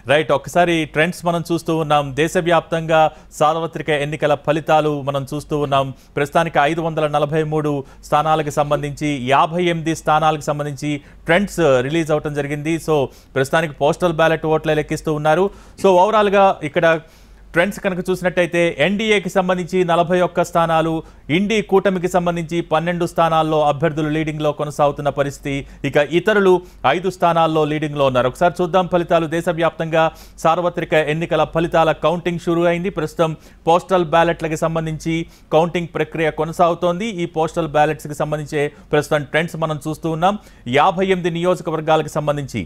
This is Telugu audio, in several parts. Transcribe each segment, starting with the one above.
రైట్ ఒక్కసారి ట్రెండ్స్ మనం చూస్తూ ఉన్నాం దేశవ్యాప్తంగా సార్వత్రిక ఎన్నికల ఫలితాలు మనం చూస్తూ ఉన్నాం ప్రస్తుతానికి ఐదు వందల నలభై మూడు స్థానాలకు సంబంధించి యాభై ఎనిమిది స్థానాలకు సంబంధించి ట్రెండ్స్ రిలీజ్ అవటం జరిగింది సో ప్రస్తుతానికి పోస్టల్ బ్యాలెట్ ఓట్లే లెక్కిస్తూ ఉన్నారు సో ఓవరాల్గా ఇక్కడ ట్రెండ్స్ కనుక చూసినట్టయితే ఎన్డీఏకి సంబంధించి నలభై ఒక్క స్థానాలు ఇండి కూటమికి సంబంధించి పన్నెండు స్థానాల్లో అభ్యర్థులు లీడింగ్లో కొనసాగుతున్న పరిస్థితి ఇక ఇతరులు ఐదు స్థానాల్లో లీడింగ్లో ఉన్నారు ఒకసారి చూద్దాం ఫలితాలు దేశవ్యాప్తంగా సార్వత్రిక ఎన్నికల ఫలితాల కౌంటింగ్ షురూ అయింది ప్రస్తుతం పోస్టల్ బ్యాలెట్లకు సంబంధించి కౌంటింగ్ ప్రక్రియ కొనసాగుతోంది ఈ పోస్టల్ బ్యాలెట్స్కి సంబంధించే ప్రస్తుతం ట్రెండ్స్ మనం చూస్తూ ఉన్నాం యాభై ఎనిమిది నియోజకవర్గాలకు సంబంధించి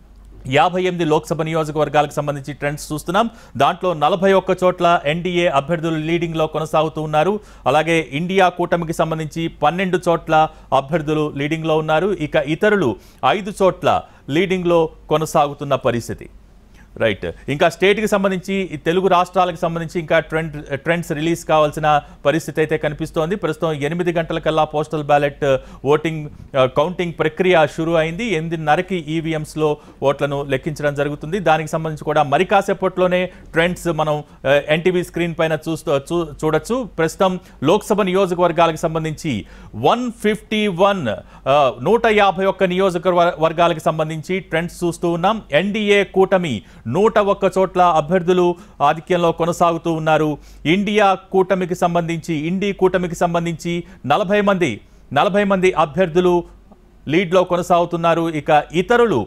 యాభై ఎనిమిది లోక్సభ నియోజకవర్గాలకు సంబంధించి ట్రెండ్స్ చూస్తున్నాం దాంట్లో నలభై ఒక్క చోట్ల ఎన్డీఏ అభ్యర్థులు లీడింగ్లో కొనసాగుతూ ఉన్నారు అలాగే ఇండియా కూటమికి సంబంధించి పన్నెండు చోట్ల అభ్యర్థులు లీడింగ్లో ఉన్నారు ఇక ఇతరులు ఐదు చోట్ల లీడింగ్లో కొనసాగుతున్న పరిస్థితి రైట్ ఇంకా స్టేట్కి సంబంధించి ఈ తెలుగు రాష్ట్రాలకు సంబంధించి ఇంకా ట్రెండ్ ట్రెండ్స్ రిలీజ్ కావాల్సిన పరిస్థితి అయితే కనిపిస్తోంది ప్రస్తుతం ఎనిమిది గంటలకల్లా పోస్టల్ బ్యాలెట్ ఓటింగ్ ఆ, కౌంటింగ్ ప్రక్రియ షురు అయింది ఎనిమిదిన్నరకి ఈవీఎంస్లో ఓట్లను లెక్కించడం జరుగుతుంది దానికి సంబంధించి కూడా మరి కాసేపట్లోనే ట్రెండ్స్ మనం ఎన్టీవీ స్క్రీన్ పైన చూస్తూ చూ చూడొచ్చు ప్రస్తుతం లోక్సభ నియోజకవర్గాలకు సంబంధించి వన్ ఫిఫ్టీ వన్ నూట యాభై ఒక్క నియోజకవర్గాలకు సంబంధించి ట్రెండ్స్ చూస్తూ ఉన్నాం ఎన్డీఏ కూటమి నూట ఒక్క చోట్ల అభ్యర్థులు ఆధిక్యంలో కొనసాగుతూ ఉన్నారు ఇండియా కూటమికి సంబంధించి ఇండి కూటమికి సంబంధించి నలభై మంది నలభై మంది అభ్యర్థులు లీడ్లో కొనసాగుతున్నారు ఇక ఇతరులు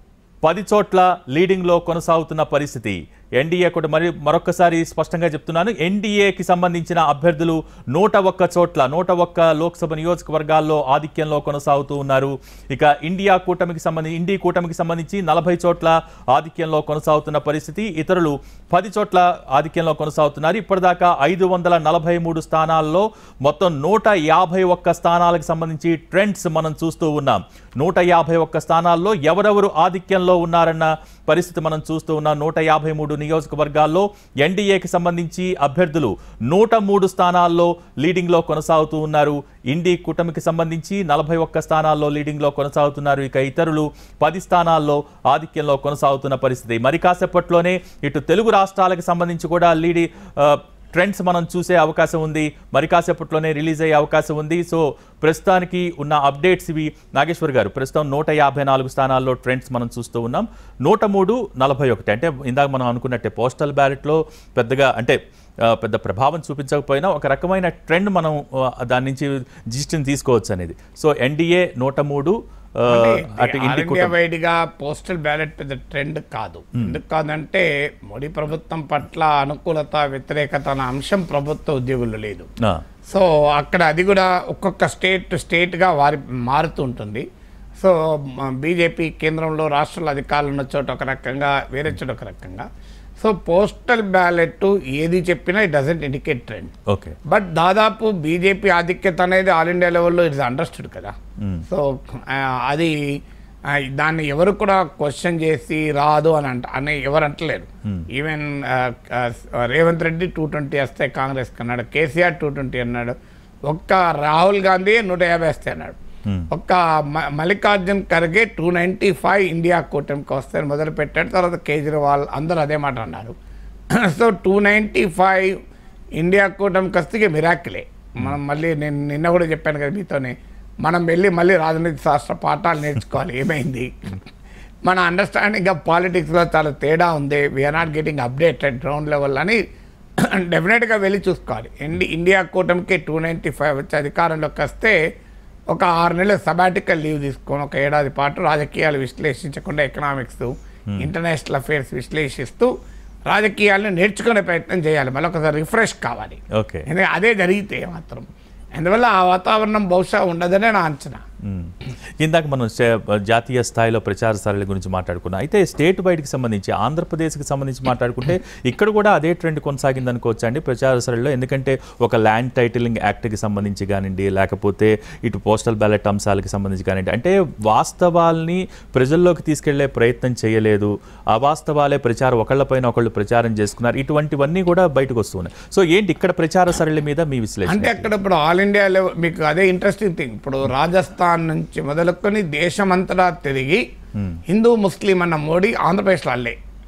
పది చోట్ల లీడింగ్లో కొనసాగుతున్న పరిస్థితి ఎన్డీఏ కూడా మరి మరొకసారి స్పష్టంగా చెప్తున్నాను ఎన్డీఏకి సంబంధించిన అభ్యర్థులు నూట ఒక్క చోట్ల నూట ఒక్క లోక్సభ నియోజకవర్గాల్లో ఆధిక్యంలో కొనసాగుతూ ఉన్నారు ఇక ఇండియా కూటమికి సంబంధించి ఇండి కూటమికి సంబంధించి నలభై చోట్ల ఆధిక్యంలో కొనసాగుతున్న పరిస్థితి ఇతరులు పది చోట్ల ఆధిక్యంలో కొనసాగుతున్నారు ఇప్పటిదాకా ఐదు వందల నలభై మూడు స్థానాల్లో మొత్తం నూట యాభై ఒక్క స్థానాలకు సంబంధించి ట్రెండ్స్ మనం చూస్తూ ఉన్నాం నూట యాభై ఒక్క స్థానాల్లో ఎవరెవరు ఆధిక్యంలో ఉన్నారన్న పరిస్థితి మనం చూస్తూ ఉన్నాం నూట యాభై మూడు నియోజకవర్గాల్లో ఎన్డీఏకి సంబంధించి అభ్యర్థులు నూట మూడు స్థానాల్లో లీడింగ్లో కొనసాగుతూ ఉన్నారు ఇండి కూటమికి సంబంధించి నలభై ఒక్క స్థానాల్లో లీడింగ్లో కొనసాగుతున్నారు ఇక ఇతరులు పది స్థానాల్లో ఆధిక్యంలో కొనసాగుతున్న పరిస్థితి మరి కాసేపట్లోనే ఇటు తెలుగు రాష్ట్రాలకు సంబంధించి కూడా లీడి ఆ, ట్రెండ్స్ మనం చూసే అవకాశం ఉంది మరి కాసేపట్లోనే రిలీజ్ అయ్యే అవకాశం ఉంది సో ప్రస్తుతానికి ఉన్న అప్డేట్స్ ఇవి నాగేశ్వర్ గారు ప్రస్తుతం నూట యాభై నాలుగు స్థానాల్లో ట్రెండ్స్ మనం చూస్తూ ఉన్నాం నూట మూడు నలభై ఒకటి అంటే ఇందాక మనం అనుకున్నట్టే పోస్టల్ బ్యాలెట్లో పెద్దగా అంటే ఆ, పెద్ద ప్రభావం చూపించకపోయినా ఒక రకమైన ట్రెండ్ మనం ఆ, దాని నుంచి జిస్ట్ని తీసుకోవచ్చు అనేది సో ఎన్డీఏ నూట మూడు ఆ, అటు ఇండి ఇండియా కూటమి వైడ్ గా పోస్టల్ బ్యాలెట్ పెద్ద ట్రెండ్ కాదు ఎందుకు కాదంటే మోడీ ప్రభుత్వం పట్ల అనుకూలత వ్యతిరేకత అన్న అంశం ప్రభుత్వ ఉద్యోగుల్లో లేదు ఆ, సో అక్కడ అది కూడా ఒక్కొక్క స్టేట్ స్టేట్గా వారి మారుతూ ఉంటుంది సో బీజేపీ కేంద్రంలో రాష్ట్రాల అధికారులు ఉన్న చోట ఒక రకంగా వేరే చోట ఒక రకంగా సో పోస్టల్ బ్యాలెట్ ఏది చెప్పినా it doesn't indicate trend okay but దాదాపు బీజేపీ ఆధిక్యత అనేది ఆల్ ఇండియా లెవెల్లో ఇట్స్ అండర్స్టూడ్ కదా సో ఆ, అది ఆ, దాన్ని ఎవరు కూడా క్వశ్చన్ చేసి రాదు అని అంట అని ఎవరు అంటలేరు even Revanth Reddy two twenty వస్తే కాంగ్రెస్ అన్నాడు కేసీఆర్ టూ ట్వంటీ అన్నాడు ఒక్క రాహుల్ గాంధీ నూట యాభై వస్తే అన్నాడు ఒక్క మ- Mallikarjun Kharge two ninety five India కూటమికి వస్తే మొదలు పెట్టాడు తర్వాత కేజ్రీవాల్ అందరూ అదే మాట అన్నారు so two ninety five India కూటమికి వస్తే ఇక మిరాకిలే మనం మళ్ళీ నేను నిన్న కూడా చెప్పాను కదా మీతోనే మనం వెళ్ళి మళ్ళీ రాజనీతి శాస్త్ర పాఠాలు నేర్చుకోవాలి ఏమైంది మన అండర్స్టాండింగ్ ఆఫ్ పాలిటిక్స్లో చాలా తేడా ఉంది we're not getting updated ground level అని డెఫినెట్గా వెళ్ళి చూసుకోవాలి ఇండి ఇండియా కూటమికి టూ నైంటీ ఫైవ్ వచ్చి అధికారంలోకి వస్తే ఒక ఆరు నెలల సబాటికల్ లీవ్ తీసుకొని ఒక ఏడాది పాటు రాజకీయాలు విశ్లేషించకుండా ఎకనామిక్స్ ఇంటర్నేషనల్ అఫైర్స్ విశ్లేషిస్తూ రాజకీయాలను నేర్చుకునే ప్రయత్నం చేయాలి మళ్ళీ ఒకసారి రిఫ్రెష్ కావాలి ఓకే ఎందుకంటే అదే జరిగితే మాత్రం అందువల్ల ఆ వాతావరణం బహుశా ఉండదనే నా అంచనా మ్మ్. ఇందాక మనం స్టే- జాతీయ స్థాయిలో ప్రచార సరళి గురించి మాట్లాడుకున్నాం అయితే స్టేట్ వైడ్కి సంబంధించి ఆంధ్రప్రదేశ్కి సంబంధించి మాట్లాడుకుంటే ఇక్కడ కూడా అదే ట్రెండ్ కొనసాగింది అనుకోవచ్చు అండి ప్రచార సరళిలో ఎందుకంటే ఒక ల్యాండ్ టైటిలింగ్ యాక్ట్కి సంబంధించి కానివ్వండి లేకపోతే ఇటు పోస్టల్ బ్యాలెట్ అంశాలకి సంబంధించి కానివ్వండి అంటే వాస్తవాల్ని ప్రజల్లోకి తీసుకెళ్లే ప్రయత్నం చేయలేదు అవాస్తవాలే ప్రచారం ఒకళ్ళపైన ఒకళ్ళు ప్రచారం చేసుకున్నారు ఇటువంటివన్నీ కూడా బయటకు వస్తున్నాయి సో ఏంటి ఇక్కడ ప్రచార సరళి మీద మీ విశ్లేషణ అంటే అక్కడ ఇప్పుడు ఆల్ ఇండియా లెవెల్ మీకు అదే ఇంట్రెస్టింగ్ థింగ్ ఇప్పుడు రాజస్థాన్ నుంచి మొదలుకొని దేశమంతటా తిరిగి హిందూ ముస్లిం అన్న మోడీ ఆంధ్రప్రదేశ్లో అల్లే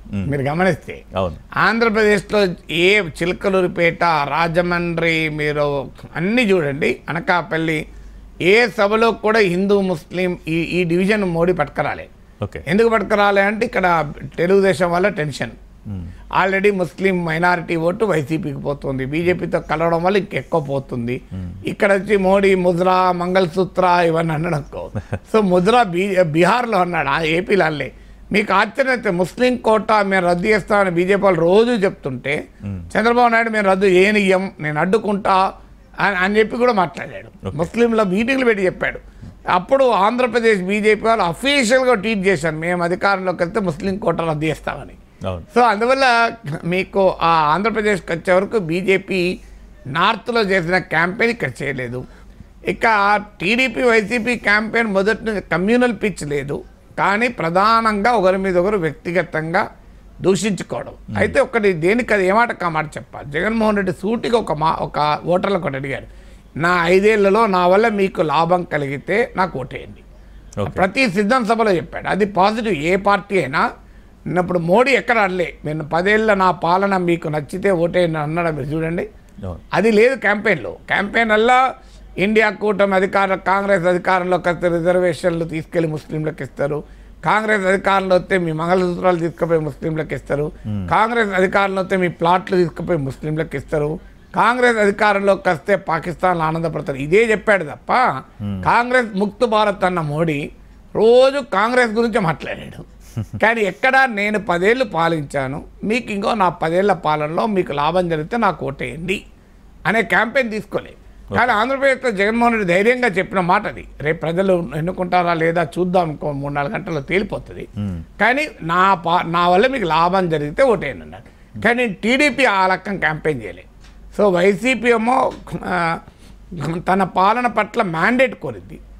మీరు గమనిస్తే అవును ఆంధ్రప్రదేశ్లో ఏ చిలకలూరిపేట రాజమండ్రి మీరు అన్నీ చూడండి అనకాపల్లి ఏ సభలో కూడా హిందూ ముస్లిం ఈ ఈ డివిజన్ మోడీ పట్టుకరాలే ఓకే ఎందుకు పట్టుకురాలే అంటే ఇక్కడ తెలుగుదేశం వల్ల tension already Muslim minority vote వైసీపీకి పోతుంది బీజేపీతో కలవడం వల్ల ఇంకెక్కువ పోతుంది ఇక్కడ వచ్చి మోడీ ముద్రా మంగళసూత్ర ఇవన్నీ అన్నడనుకో సో ముద్రా బీ బీహార్లో అన్నాడు ఆ ఏపీలో అల్లే మీకు ఆశ్చర్యం అయితే ముస్లిం కోటా మేము రద్దు చేస్తామని బీజేపీ వాళ్ళు రోజు చెప్తుంటే చంద్రబాబు నాయుడు మేము రద్దు చేయనియ్యం నేను అడ్డుకుంటా అని అని చెప్పి కూడా మాట్లాడాడు ముస్లింల మీటింగ్లు పెట్టి చెప్పాడు అప్పుడు ఆంధ్రప్రదేశ్ బీజేపీ వాళ్ళు అఫీషియల్గా ట్వీట్ చేశారు మేము అధికారంలోకి వెళ్తే ముస్లిం కోట రద్దు చేస్తామని అవును సో అందువల్ల మీకు ఆ ఆంధ్రప్రదేశ్కి వచ్చే వరకు బీజేపీ నార్త్లో చేసిన క్యాంపెయిన్ ఇక్కడ చేయలేదు ఇక టీడీపీ వైసీపీ క్యాంపెయిన్ మొదటి నుంచి కమ్యూనల్ పిచ్ లేదు కానీ ప్రధానంగా ఒకరి మీద ఒకరు వ్యక్తిగతంగా దూషించుకోవడం అయితే ఒకటి దేనికి అది ఏమాట కామాట చెప్పాలి జగన్మోహన్ రెడ్డి సూటిగా ఒక మా ఒక ఓటర్లకు ఒకటి అడిగాడు నా ఐదేళ్లలో నా వల్ల మీకు లాభం కలిగితే నాకు ఓటేయండి ఓకే ప్రతి సిద్ధం సభలో చెప్పాడు అది పాజిటివ్ ఏ పార్టీ అయినా ఇప్పుడు మోడీ ఎక్కడ అనలే నేను పదేళ్ళ నా పాలన మీకు నచ్చితే ఓటేయండి అన్నాడు మీరు చూడండి అవును అది లేదు క్యాంపెయిన్లో క్యాంపెయిన్ వల్ల ఇండియా కూటమి అధికార కాంగ్రెస్ అధికారంలోకి వస్తే రిజర్వేషన్లు తీసుకెళ్లి ముస్లింలకు ఇస్తారు కాంగ్రెస్ అధికారంలో వస్తే మీ మంగళసూత్రాలు తీసుకుపోయి ముస్లింలకు ఇస్తారు కాంగ్రెస్ అధికారంలో వస్తే మీ ప్లాట్లు తీసుకుపోయి ముస్లింలకు ఇస్తారు కాంగ్రెస్ అధికారంలోకి వస్తే పాకిస్తాన్లో ఆనందపడతారు ఇదే చెప్పాడు తప్ప కాంగ్రెస్ ముక్త భారత్ అన్న మోడీ రోజు కాంగ్రెస్ గురించి మాట్లాడాడు కానీ ఎక్కడ నేను పదేళ్ళు పాలించాను మీకు ఇంకో నా పదేళ్ల పాలనలో మీకు లాభం జరిగితే నాకు ఓటేయండి అనే క్యాంపెయిన్ తీసుకోలే కానీ ఆంధ్రప్రదేశ్లో జగన్మోహన్ రెడ్డి ధైర్యంగా చెప్పిన మాట అది రేపు ప్రజలు ఎన్నుకుంటారా లేదా చూద్దాం ఇంకో మూడు నాలుగు గంటల్లో తేలిపోతుంది కానీ నా పా నా వల్ల మీకు లాభం జరిగితే ఓటేయండి అన్నాడు కానీ టీడీపీ ఆ రకం క్యాంపెయిన్ చేయలే సో వైసీపీ ఏమో ఆ, తన పాలన పట్ల మ్యాండేట్ కోరింది